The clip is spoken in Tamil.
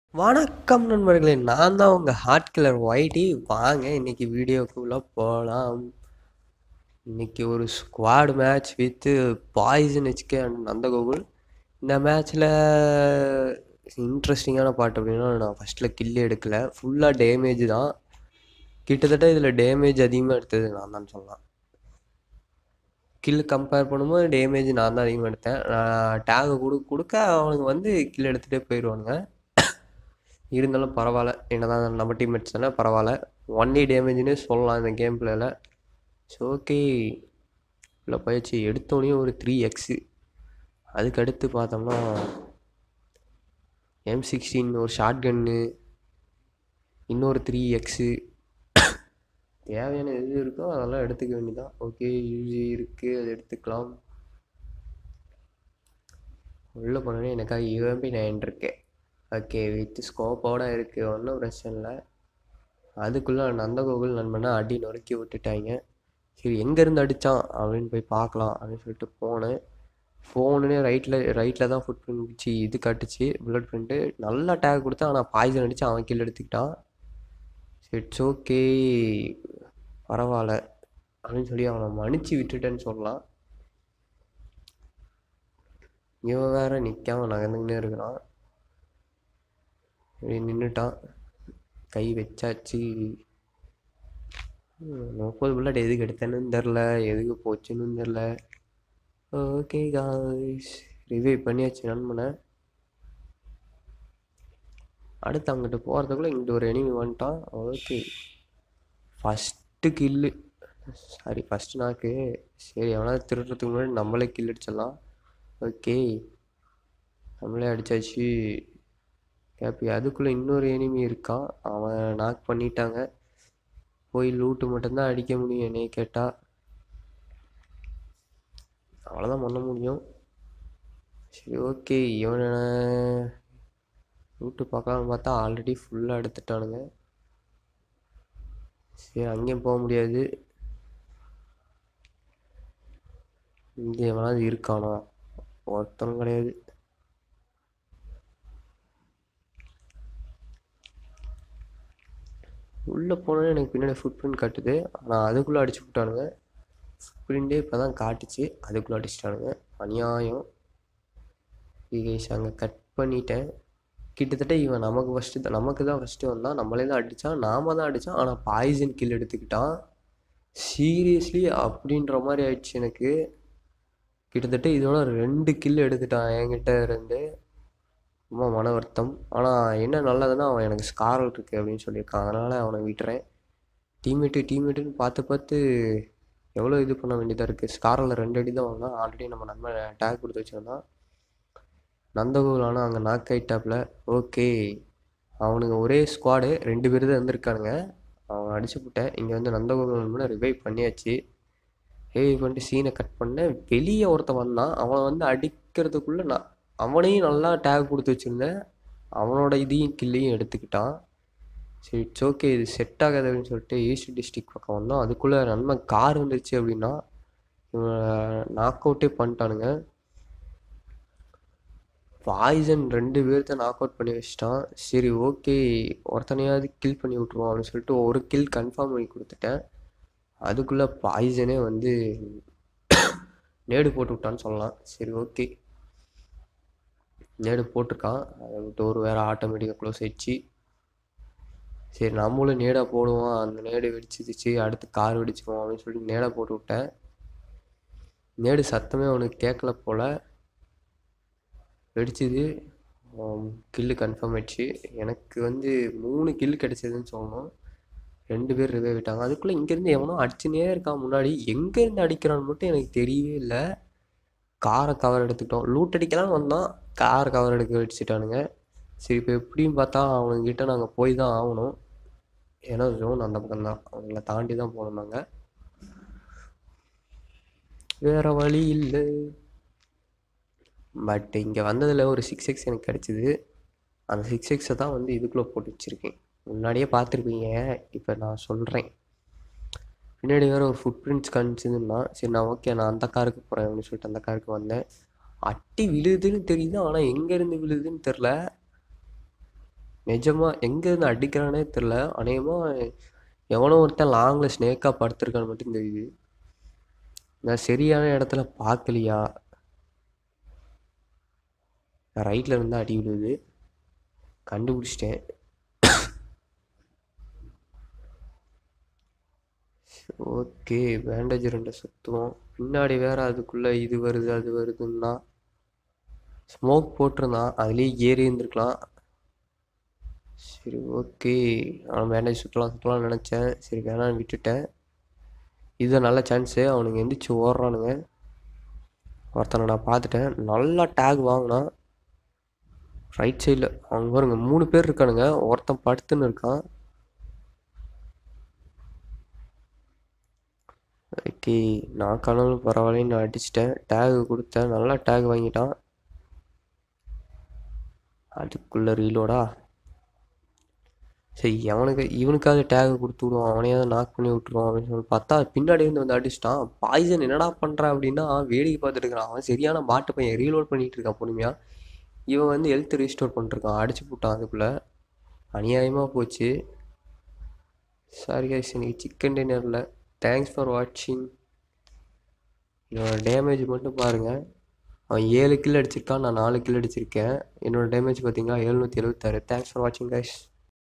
வணக்கம் நண்பர்களே நான் தான் உங்கள் ஹார்ட் கில்லர் ஒயிட்டி வாங்க இன்னைக்கு வீடியோக்குள்ளே போகலாம் இன்னைக்கு ஒரு squad match with Poison HK and Nandagokul இந்த மேட்ச்சில் இன்ட்ரெஸ்டிங்கான பாட்டு அப்படின்னா நான் ஃபஸ்ட்டில் கில்லு எடுக்கலை ஃபுல்லாக டேமேஜ் தான் கிட்டத்தட்ட இதில் டேமேஜ் அதிகமாக எடுத்தது நான் தான் சொல்லலாம் கில் கம்பேர் பண்ணும்போது டேமேஜ் நான் தான் அதிகமாக எடுத்தேன் நான் டேகை கொடுக்க கொடுக்க அவனுக்கு வந்து கில் எடுத்துகிட்டே போயிடுவானுங்க இருந்தாலும் பரவாயில்ல என்னதான் நம்ம டீம்மேட்ஸ் தானே பரவாயில்ல ஒன் டே டேமேஜ்னே சொல்லலாம் இந்த கேம் பிளேயில் ஸோ ஓகே இல்லை பயிற்சி எடுத்தோடனே ஒரு த்ரீ எக்ஸு அதுக்கு அடுத்து பார்த்தோம்னா எம் சிக்ஸ்டீன் ஒரு ஷார்ட் கன்னு இன்னொரு த்ரீ எக்ஸு தேவையான எது இருக்கோ அதெல்லாம் எடுத்துக்க வேண்டியதான் ஓகே யூஜி இருக்குது அதை எடுத்துக்கலாம் உள்ளே போனோடனே எனக்காக யூஎம்பி நைன் இருக்கேன் ஓகே வித் ஸ்கோப்போட இருக்குது ஒன்றும் பிரச்சனை இல்லை அதுக்குள்ளே நந்தகோகுல் நண்பனை அடி நொறுக்கி விட்டுட்டாங்க சரி எங்கேருந்து அடித்தான் அப்படின்னு போய் பார்க்கலாம் அப்படின்னு சொல்லிட்டு போனேன் ஃபோனுனே ரைட்டில் ரைட்டில் தான் ஃபுட் பிரிண்ட் இது கட்டுச்சு புல்லட் பிரிண்ட்டு நல்லா டேக் கொடுத்தா ஆனால் பாய்சன் அடித்து அவன் கீழே எடுத்துக்கிட்டான் இட்ஸ் ஓகே பரவாயில்ல அப்படின்னு சொல்லி அவனை மன்னிச்சு விட்டுட்டேன்னு சொல்லலாம் இவன் வேற நிற்காம நகர்ந்துக்கினே இருக்கிறான் நின்றுட்டான் கை வச்சாச்சு முப்பது புல்லட் எதுக்கு எடுத்தேன்னு தெரில எதுக்கு போச்சுன்னு தெரில ஓகே காய்ஸ் ரிவ்யூ பண்ணியாச்சு நண்பனை அடுத்து அங்கிட்டு போகிறதுக்குள்ளே இங்கிட்டு ஒரு எனிமி வந்துட்டான் okay first kill sorry first knock சரி எவனாவது திருடுறதுக்கு முன்னாடி நம்மளே கில் அடிச்சிடலாம் ஓகே நம்மளே அடித்தாச்சு கேப்பி அதுக்குள்ளே இன்னொரு எனிமி இருக்கான் அவன் நாக் பண்ணிட்டாங்க போய் லூட்டு மட்டும்தான் அடிக்க முடியும் என்னைய கேட்டால் அவ்வளோதான் பண்ண முடியும் சரி ஓகே இவனை லூட்டு பார்க்கலாம்னு பார்த்தா ஆல்ரெடி ஃபுல்லாக எடுத்துட்டானுங்க சரி அங்கேயும் போக முடியாது இங்கே எவனாவது இருக்கானா ஒருத்தனும் கிடையாது உள்ளே போனோன்னே எனக்கு பின்னாடி ஃபுட் பிரிண்ட் காட்டுது ஆனால் அதுக்குள்ளே அடிச்சு விட்டானுங்க ஃபுட் பிரிண்டே இப்போ தான் காட்டுச்சு அதுக்குள்ளே அடிச்சிட்டானுங்க அநியாயம் கைஸ் அங்கே கட் பண்ணிட்டேன் கிட்டத்தட்ட இவன் நமக்கு ஃபஸ்ட்டு தான் நமக்கு தான் ஃபஸ்ட்டு வந்தான் நம்மளே தான் அடித்தான் நாம தான் அடித்தான் ஆனால் பாய்சன் கில் எடுத்துக்கிட்டான் சீரியஸ்லி அப்படின்ற மாதிரி ஆயிடுச்சு எனக்கு கிட்டத்தட்ட இதோட ரெண்டு கில் எடுத்துட்டான் என்கிட்ட இருந்து ரொம்ப மன வருத்தம் ஆனால் என்ன நல்லதுன்னா அவன் எனக்கு ஸ்காரல் இருக்குது அப்படின்னு சொல்லியிருக்கான் அதனால் அவனை விட்டுறேன் டீம்மேட்டு டீம்மேட்டுன்னு பார்த்து பார்த்து எவ்வளோ இது பண்ண வேண்டியதாக இருக்குது ஸ்காரலில் ரெண்டு அடி தான் வாங்கினா ஆல்ரெடி நம்ம நம்ம டேக் கொடுத்து வச்சுருந்தான் நந்தகோல் ஆனால் அங்கே நாக் ஆயிட்டாப்புல ஓகே அவனுங்க ஒரே ஸ்குவாடு ரெண்டு பேர் தான் இருந்திருக்கானுங்க அவன் அடிச்சு விட்டேன் இங்கே வந்து நந்தகோகுல் ரிவைவ் பண்ணியாச்சு ரிவைவ் பண்ணிட்டு சீனை கட் பண்ணேன் வெளியே ஒருத்தன் வந்தான் அவனை வந்து அடிக்கிறதுக்குள்ளே நான் அவனையும் நல்லா டேக் கொடுத்து வச்சுருந்தேன் அவனோட இதையும் கில்லையும் எடுத்துக்கிட்டான் சரி இட்ஸ் ஓகே இது செட் ஆகாது அப்படின்னு சொல்லிட்டு ஈஸ்ட் டிஸ்ட்ரிக் பக்கம் வந்தோம் அதுக்குள்ளே நன்மை கார் வந்துருச்சு அப்படின்னா நாக் அவுட்டே பண்ணிட்டானுங்க பாய்சன் ரெண்டு பேர்த்த நாக் அவுட் பண்ணி வச்சிட்டான் சரி ஓகே ஒருத்தனையாவது கில் பண்ணி விட்ருவோம் அப்படின்னு சொல்லிட்டு ஒரு கில் கன்ஃபார்ம் பண்ணி கொடுத்துட்டேன் அதுக்குள்ளே பாய்சனே வந்து நேடு போட்டு விட்டான்னு சொல்லலாம் சரி ஓகே நேடு போட்டிருக்கான் அதை விட்டு ஒரு வேறு ஆட்டோமேட்டிக்காக க்ளோஸ் ஆயிடுச்சு சரி நம்மளும் நேடாக போடுவோம் அந்த நேடு வெடிச்சிருச்சு அடுத்து கார் வெடிச்சிருவோம் அப்படின்னு சொல்லிட்டு நேடாக போட்டு விட்டேன் நேடு சத்தமே அவனுக்கு கேட்கல போல் வெடிச்சது கில்லு கன்ஃபார்ம் ஆயிடுச்சு எனக்கு வந்து மூணு கில்லு கிடச்சதுன்னு சொல்லணும் ரெண்டு பேர் ரிவே விட்டாங்க அதுக்குள்ளே இங்கேருந்து எவனோ அடிச்சுனே இருக்கான் முன்னாடி எங்கேருந்து அடிக்கிறான்னு மட்டும் எனக்கு தெரியவே இல்லை காரை கவர் எடுத்துக்கிட்டோம் லூட் அடிக்கலாம் வந்தான் கார் கவர் எடுக்க வச்சுட்டானுங்க சரி இப்போ எப்படின்னு பார்த்தா அவனுங்கிட்ட நாங்கள் போய் தான் ஆகணும் ஏன்னா ஜோன் அந்த பக்கம் தான் அவங்கள தாண்டி தான் போகணும் நாங்கள் வேறு வழி இல்லை பட் இங்கே வந்ததில் ஒரு சிக்ஸ் எக்ஸ் எனக்கு கிடச்சிது அந்த சிக்ஸ் எக்ஸை தான் வந்து இதுக்குள்ளே போட்டு வச்சுருக்கேன் முன்னாடியே பார்த்துருப்பீங்க இப்போ நான் சொல்கிறேன் பின்னாடி வேறு ஒரு ஃபுட் பிரிண்ட்ஸ் காமிச்சதுன்னா சரி நான் ஓகே நான் அந்த காருக்கு போகிறேன் அப்படின்னு சொல்லிட்டு அந்த காருக்கு வந்தேன் அட்டி விழுதுன்னு தெரியுது ஆனால் எங்கேருந்து விழுதுன்னு தெரில நிஜமாக எங்கேருந்து அடிக்கிறானே தெரில அநேகமாக எவனோ ஒருத்தன் லாங்கில் ஸ்னேக்காக படுத்திருக்கான்னு மட்டும் தெரியுது நான் சரியான இடத்துல பார்க்கலையா ரைட்டில் இருந்தால் அடி விழுது கண்டுபிடிச்சிட்டேன் ஓகே பேண்டேஜ் ரெண்டு சுற்றுவோம் பின்னாடி வேற அதுக்குள்ளே இது வருது அது வருதுன்னா ஸ்மோக் போட்டிருந்தான் அதுலேயே ஏறி இருந்திருக்கலாம் சரி ஓகே அவன் பேண்டேஜ் சுற்றலாம் சுற்றலாம்னு நினச்சேன் சரி வேணான்னு விட்டுட்டேன் இது நல்ல சான்ஸு அவனுங்க எந்திரிச்சு ஓடுறானுங்க ஒருத்தனை நான் பார்த்துட்டேன் நல்லா டேக் வாங்கினான் ரைட் சைடில் அவங்க பாருங்க மூணு பேர் இருக்கானுங்க ஒருத்தன் படுத்துன்னு இருக்கான் ஓகே நான் கனவு பரவாயில்லன்னு நான் அடிச்சிட்டேன் டேக் கொடுத்தேன் நல்லா டேக் வாங்கிட்டான் அதுக்குள்ளே ரீலோடா சரி அவனுக்கு இவனுக்காவது டேக் கொடுத்து விடுவான் அவனையாவது நாக் பண்ணி விட்டுருவான் அப்படின்னு சொல்லி பார்த்தா பின்னாடி இருந்து வந்து அடிச்சிட்டான் பாய்சன் என்னடா பண்ணுறான் அப்படின்னா வேடிக்கை பார்த்துட்டு இருக்கிறான் அவன் சரியான பாட்டு பையன் ரீலோட் பண்ணிட்டு இருக்கான் பொறுமையாக இவன் வந்து ஹெல்த் ரீஸ்டோர் பண்ணிருக்கான் அடிச்சு போட்டான் அதுக்குள்ளே அநியாயமாக போச்சு சாரி கைஸ் இன்னைக்கு சிக்கன் டின்னரில் தேங்க்ஸ் ஃபார் வாட்சிங் என்னோட டேமேஜ் மட்டும் பாருங்கள் அவன் ஏழு கில் அடிச்சிருக்கான் நான் நாலு கில் அடிச்சிருக்கேன் என்னோட டேமேஜ் பார்த்தீங்கன்னா எழுநூற்றி எழுபத்தாறு தேங்க்ஸ் ஃபார் வாட்சிங் கைஸ்